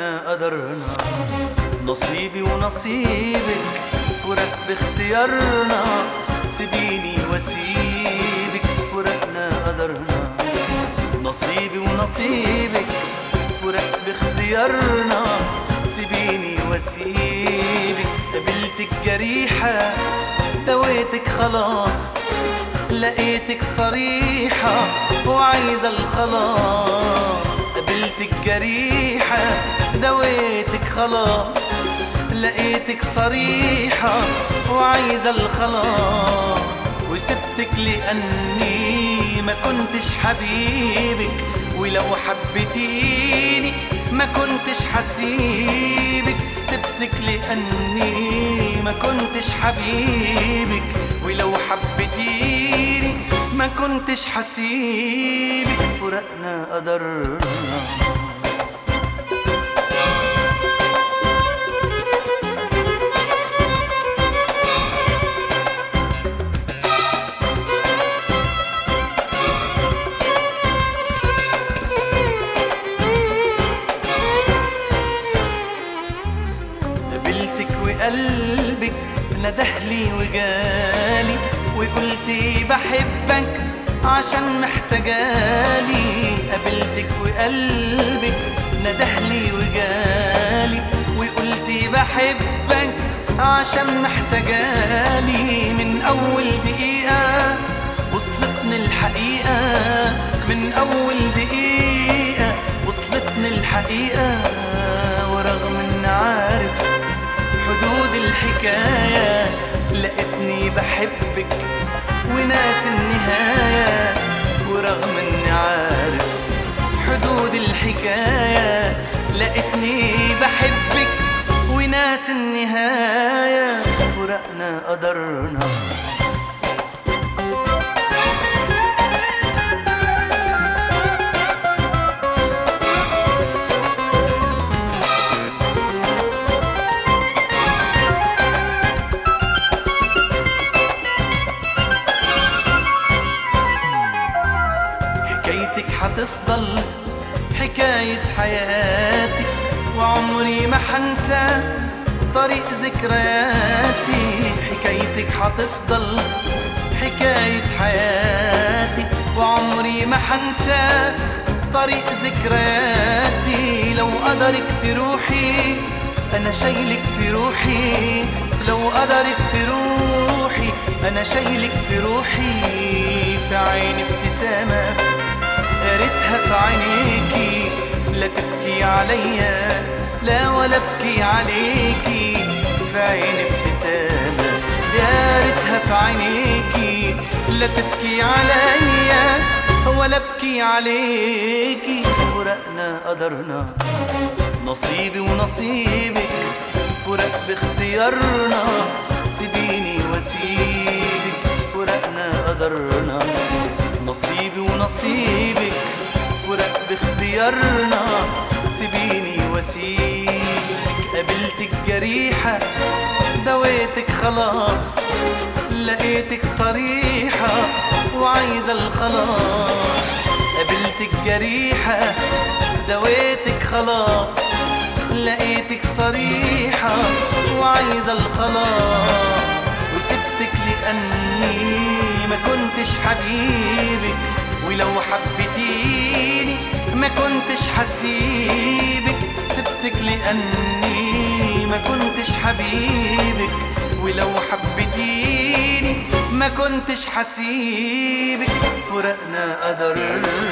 فرقنا قدرنا نصيبي ونصيبك فرق باختيارنا سيبيني واسيبك فرقنا قدرنا نصيبي ونصيبك فرق باختيارنا سيبيني واسيبك قبلتك جريحة دويتك خلاص لقيتك صريحة وعايزة الخلاص قبلتك جريحة دويتك خلاص لقيتك صريحة وعايزة الخلاص وسبتك لأني ما كنتش حبيبك ولو حبيتيني ما كنتش حسيبك سبتك لأني ما كنتش حبيبك ولو حبيتيني ما كنتش حسيبك فرقنا قدرنا قبلتك وقلبك ندهلي وجالي وقلتي بحبك عشان محتاجالي قبلتك وقلبك ندهلي وجالي وقلتي بحبك عشان محتاجالي من أول دقيقة وصلتني الحقيقة من أول دقيقة وصلتني الحقيقة ورغم إن عارف حدود الحكاية لقيتني بحبك وناس النهاية ورغم إني عارف حدود الحكاية لقيتني بحبك وناس النهاية فرقنا قدرنا حكايتك حتفضل حكاية حياتي وعمري ما حنسى طريق ذكرياتي حكايتك حتفضل حكاية حياتي وعمري ما حنسى طريق ذكرياتي لو قدرك تروحي أنا شايلك في روحي لو قدرك تروحي أنا شايلك في روحي في عيني ابتسامة قريتها في عينيكي لا تبكي عليا لا ولا ابكي عليكي في عيني ابتسامة يا ريتها في عينيكي لا تبكي عليا ولا ابكي عليكي فرقنا قدرنا نصيبي ونصيبك فرق باختيارنا سيبيني واسيبك فرقنا قدرنا نصيبي ونصيبك فرق باختيارنا سيبيني واسيبك قابلتك جريحة دويتك خلاص لقيتك صريحة وعايزة الخلاص قابلتك جريحة دويتك خلاص لقيتك صريحة وعايزة الخلاص وسبتك لأني ما كنتش حبيبك ولو حبيتيني ما كنتش حسيبك سبتك لأني ما كنتش حبيبك ولو حبيتيني ما كنتش حسيبك فرقنا قدرنا